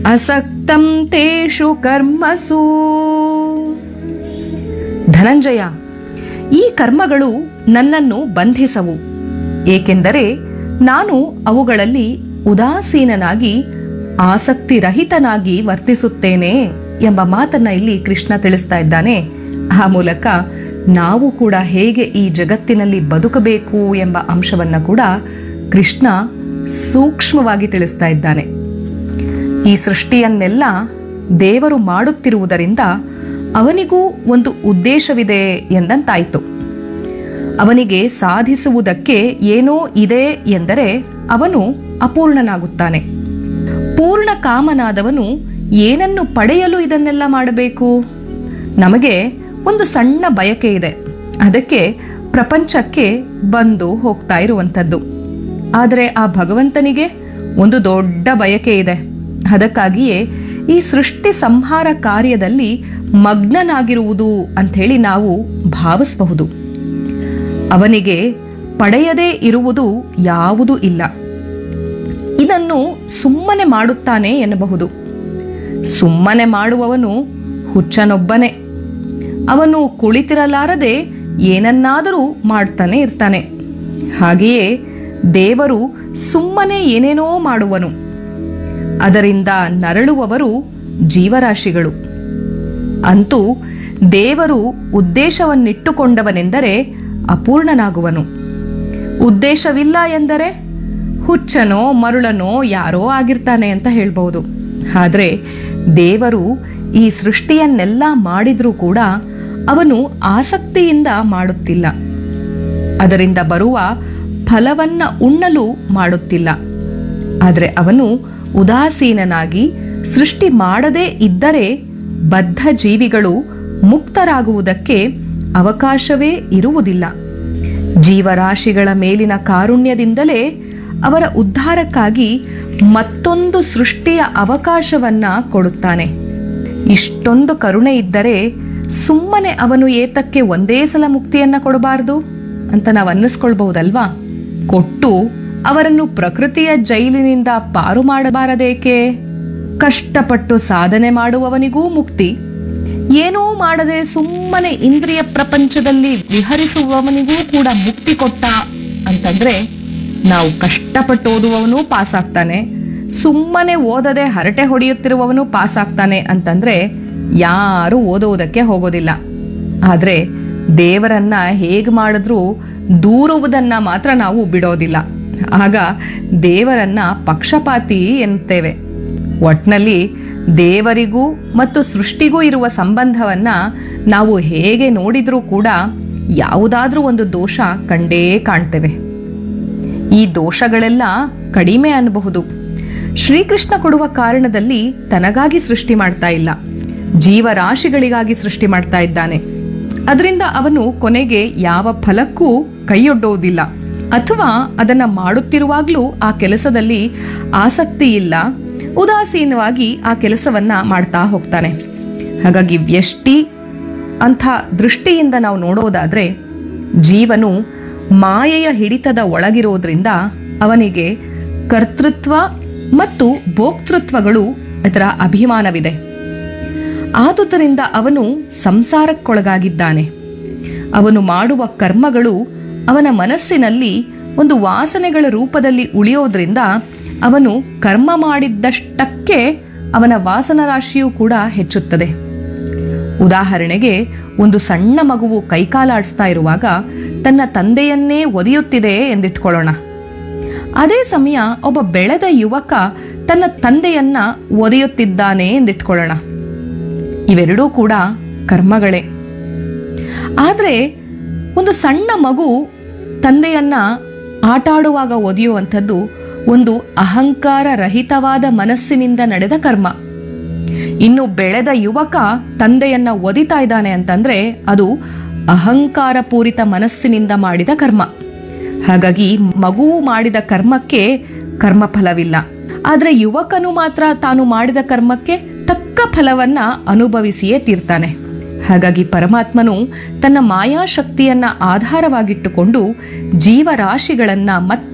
ಅಸಕ್ತಂ ತೇಷು ಕರ್ಮಸು ಧನಂಜಯ ಈ ಕರ್ಮಗಳು ನನ್ನನ್ನು ಬಂಧಿಸವು ಏಕೆಂದರೆ ನಾನು ಅವುಗಳಲ್ಲಿ ಉದಾಸೀನನಾಗಿ ಆಸಕ್ತಿರಹಿತನಾಗಿ ವರ್ತಿಸುತ್ತೇನೆ ಎಂಬ ಮಾತನ್ನ ಇಲ್ಲಿ ಕೃಷ್ಣ ತಿಳಿಸ್ತಾ ಇದ್ದಾನೆ ಆ ಮೂಲಕ ನಾವು ಕೂಡ ಹೇಗೆ ಈ ಜಗತ್ತಿನಲ್ಲಿ ಬದುಕಬೇಕು ಎಂಬ ಅಂಶವನ್ನ ಕೂಡ ಕೃಷ್ಣ ಸೂಕ್ಷ್ಮವಾಗಿ ತಿಳಿಸ್ತಾ ಇದ್ದಾನೆ ಈ ಸೃಷ್ಟಿಯನ್ನೆಲ್ಲ ದೇವರು ಮಾಡುತ್ತಿರುವುದರಿಂದ ಅವನಿಗೂ ಒಂದು ಉದ್ದೇಶವಿದೆ ಎಂದಂತಾಯಿತು ಅವನಿಗೆ ಸಾಧಿಸುವುದಕ್ಕೆ ಏನೋ ಇದೆ ಎಂದರೆ ಅವನು ಅಪೂರ್ಣನಾಗುತ್ತಾನೆ ಪೂರ್ಣ ಕಾಮನಾದವನು ಏನನ್ನು ಪಡೆಯಲು ಇದನ್ನೆಲ್ಲ ಮಾಡಬೇಕು ನಮಗೆ ಒಂದು ಸಣ್ಣ ಬಯಕೆ ಇದೆ ಅದಕ್ಕೆ ಪ್ರಪಂಚಕ್ಕೆ ಬಂದು ಹೋಗ್ತಾ ಇರುವಂಥದ್ದು ಆದರೆ ಆ ಭಗವಂತನಿಗೆ ಒಂದು ದೊಡ್ಡ ಬಯಕೆ ಇದೆ ಅದಕ್ಕಾಗಿಯೇ ಈ ಸೃಷ್ಟಿ ಸಂಹಾರ ಕಾರ್ಯದಲ್ಲಿ ಮಗ್ನನಾಗಿರುವುದು ಅಂಥೇಳಿ ನಾವು ಭಾವಿಸಬಹುದು ಅವನಿಗೆ ಪಡೆಯದೇ ಇರುವುದು ಯಾವುದೂ ಇಲ್ಲ ಇದನ್ನು ಸುಮ್ಮನೆ ಮಾಡುತ್ತಾನೆ ಎನ್ನಬಹುದು ಸುಮ್ಮನೆ ಮಾಡುವವನು ಹುಚ್ಚನೊಬ್ಬನೇ ಅವನು ಕುಳಿತಿರಲಾರದೆ ಏನನ್ನಾದರೂ ಮಾಡ್ತಾನೆ ಇರ್ತಾನೆ ಹಾಗೆಯೇ ದೇವರು ಸುಮ್ಮನೆ ಏನೇನೋ ಮಾಡುವನು ಅದರಿಂದ ನರಳುವವರು ಜೀವರಾಶಿಗಳು ಅಂತೂ ದೇವರು ಉದ್ದೇಶವನ್ನಿಟ್ಟುಕೊಂಡವನೆಂದರೆ ಅಪೂರ್ಣನಾಗುವನು ಉದ್ದೇಶವಿಲ್ಲ ಎಂದರೆ ಹುಚ್ಚನೋ ಮರುಳನೋ ಯಾರೋ ಆಗಿರ್ತಾನೆ ಅಂತ ಹೇಳ್ಬೋದು ಆದರೆ ದೇವರು ಈ ಸೃಷ್ಟಿಯನ್ನೆಲ್ಲ ಮಾಡಿದ್ರೂ ಕೂಡ ಅವನು ಆಸಕ್ತಿಯಿಂದ ಮಾಡುತ್ತಿಲ್ಲ ಅದರಿಂದ ಬರುವ ಫಲವನ್ನ ಉಣ್ಣಲು ಮಾಡುತ್ತಿಲ್ಲ ಆದರೆ ಅವನು ಉದಾಸೀನನಾಗಿ ಸೃಷ್ಟಿ ಮಾಡದೇ ಇದ್ದರೆ ಬದ್ಧ ಜೀವಿಗಳು ಮುಕ್ತರಾಗುವುದಕ್ಕೆ ಅವಕಾಶವೇ ಇರುವುದಿಲ್ಲ ಜೀವರಾಶಿಗಳ ಮೇಲಿನ ಕಾರುಣ್ಯದಿಂದಲೇ ಅವರ ಉದ್ಧಾರಕ್ಕಾಗಿ ಮತ್ತೊಂದು ಸೃಷ್ಟಿಯ ಅವಕಾಶವನ್ನ ಕೊಡುತ್ತಾನೆ ಇಷ್ಟೊಂದು ಕರುಣೆ ಇದ್ದರೆ ಸುಮ್ಮನೆ ಅವನು ಏತಕ್ಕೆ ಒಂದೇ ಸಲ ಮುಕ್ತಿಯನ್ನ ಕೊಡಬಾರದು ಅಂತ ನಾವು ಅನ್ನಿಸ್ಕೊಳ್ಬಹುದಲ್ವಾ ಕೊಟ್ಟು ಅವರನ್ನು ಪ್ರಕೃತಿಯ ಜೈಲಿನಿಂದ ಪಾರು ಮಾಡಬಾರದೇಕೆ ಕಷ್ಟಪಟ್ಟು ಸಾಧನೆ ಮಾಡುವವನಿಗೂ ಮುಕ್ತಿ ಏನೂ ಮಾಡದೆ ಸುಮ್ಮನೆ ಇಂದ್ರಿಯ ಪ್ರಪಂಚದಲ್ಲಿ ವಿಹರಿಸುವವನಿಗೂ ಕೂಡ ಮುಕ್ತಿ ಕೊಟ್ಟ ಅಂತಂದ್ರೆ ನಾವು ಕಷ್ಟಪಟ್ಟು ಓದುವವನು ಪಾಸ್ ಆಗ್ತಾನೆ ಸುಮ್ಮನೆ ಓದದೆ ಹರಟೆ ಹೊಡೆಯುತ್ತಿರುವವನು ಪಾಸ್ ಆಗ್ತಾನೆ ಅಂತಂದ್ರೆ ಯಾರು ಓದುವುದಕ್ಕೆ ಹೋಗೋದಿಲ್ಲ ಆದ್ರೆ ದೇವರನ್ನ ಹೇಗೆ ಮಾಡಿದ್ರೂ ದೂರುವುದನ್ನ ಮಾತ್ರ ನಾವು ಬಿಡೋದಿಲ್ಲ ಆಗ ದೇವರನ್ನ ಪಕ್ಷಪಾತಿ ಎನ್ನುತ್ತೇವೆ ಒಟ್ನಲ್ಲಿ ದೇವರಿಗೂ ಮತ್ತು ಸೃಷ್ಟಿಗೂ ಇರುವ ಸಂಬಂಧವನ್ನ ನಾವು ಹೇಗೆ ನೋಡಿದ್ರೂ ಕೂಡ ಯಾವುದಾದ್ರೂ ಒಂದು ದೋಷ ಕಂಡೇ ಕಾಣ್ತೇವೆ ಈ ದೋಷಗಳೆಲ್ಲ ಕಡಿಮೆ ಅನ್ನಬಹುದು ಶ್ರೀಕೃಷ್ಣ ಕೊಡುವ ಕಾರಣದಲ್ಲಿ ತನಗಾಗಿ ಸೃಷ್ಟಿ ಮಾಡ್ತಾ ಇಲ್ಲ ಜೀವರಾಶಿಗಳಿಗಾಗಿ ಸೃಷ್ಟಿ ಮಾಡ್ತಾ ಇದ್ದಾನೆ ಅದರಿಂದ ಅವನು ಕೊನೆಗೆ ಯಾವ ಫಲಕ್ಕೂ ಕೈಯೊಡ್ಡುವುದಿಲ್ಲ ಅಥವಾ ಅದನ್ನ ಮಾಡುತ್ತಿರುವಾಗಲೂ ಆ ಕೆಲಸದಲ್ಲಿ ಆಸಕ್ತಿ ಇಲ್ಲ ಉದಾಸೀನವಾಗಿ ಆ ಕೆಲಸವನ್ನ ಮಾಡ್ತಾ ಹೋಗ್ತಾನೆ ಹಾಗಾಗಿ ವ್ಯಷ್ಟಿ ಅಂಥ ದೃಷ್ಟಿಯಿಂದ ನಾವು ನೋಡೋದಾದ್ರೆ ಜೀವನು ಮಾಯೆಯ ಹಿಡಿತದ ಒಳಗಿರೋದ್ರಿಂದ ಅವನಿಗೆ ಕರ್ತೃತ್ವ ಮತ್ತು ಭೋಕ್ತೃತ್ವಗಳು ಅದರ ಅಭಿಮಾನವಿದೆ ಆದುದರಿಂದ ಅವನು ಸಂಸಾರಕ್ಕೊಳಗಾಗಿದ್ದಾನೆ ಅವನು ಮಾಡುವ ಕರ್ಮಗಳು ಅವನ ಮನಸ್ಸಿನಲ್ಲಿ ಒಂದು ವಾಸನೆಗಳ ರೂಪದಲ್ಲಿ ಉಳಿಯೋದ್ರಿಂದ ಅವನು ಕರ್ಮ ಮಾಡಿದ್ದಷ್ಟಕ್ಕೆ ಅವನ ವಾಸನ ರಾಶಿಯೂ ಕೂಡ ಹೆಚ್ಚುತ್ತದೆ ಉದಾಹರಣೆಗೆ ಒಂದು ಸಣ್ಣ ಮಗುವು ಕೈಕಾಲಾಡಿಸ್ತಾ ಇರುವಾಗ ತನ್ನ ತಂದೆಯನ್ನೇ ಒದೆಯುತ್ತಿದೆ ಎಂದಿಟ್ಕೊಳ್ಳೋಣ ಅದೇ ಸಮಯ ಒಬ್ಬ ಬೆಳೆದ ಯುವಕ ತನ್ನ ತಂದೆಯನ್ನ ಒದೆಯುತ್ತಿದ್ದಾನೆ ಎಂದಿಟ್ಕೊಳ್ಳೋಣ ಇವೆರಡೂ ಕೂಡ ಕರ್ಮಗಳೇ ಆದರೆ ಒಂದು ಸಣ್ಣ ಮಗು ತಂದೆಯನ್ನ ಆಟಾಡುವಾಗ ಒದೆಯುವಂಥದ್ದು ಒಂದು ಅಹಂಕಾರ ರಹಿತವಾದ ಮನಸ್ಸಿನಿಂದ ನಡೆದ ಕರ್ಮ ಇನ್ನು ಬೆಳೆದ ಯುವಕ ತಂದೆಯನ್ನ ಒದಿತಾ ಇದ್ದಾನೆ ಅಂತಂದ್ರೆ ಅದು ಅಹಂಕಾರ ಪೂರಿತ ಮನಸ್ಸಿನಿಂದ ಮಾಡಿದ ಕರ್ಮ ಹಾಗಾಗಿ ಮಗುವು ಮಾಡಿದ ಕರ್ಮಕ್ಕೆ ಕರ್ಮಫಲವಿಲ್ಲ ಆದರೆ ಯುವಕನು ಮಾತ್ರ ತಾನು ಮಾಡಿದ ಕರ್ಮಕ್ಕೆ ತಕ್ಕ ಫಲವನ್ನ ಅನುಭವಿಸಿಯೇ ತೀರ್ತಾನೆ ಹಾಗಾಗಿ ಪರಮಾತ್ಮನು ತನ್ನ ಮಾಯಾಶಕ್ತಿಯನ್ನ ಆಧಾರವಾಗಿಟ್ಟುಕೊಂಡು ಜೀವರಾಶಿಗಳನ್ನ ಮತ್ತೆ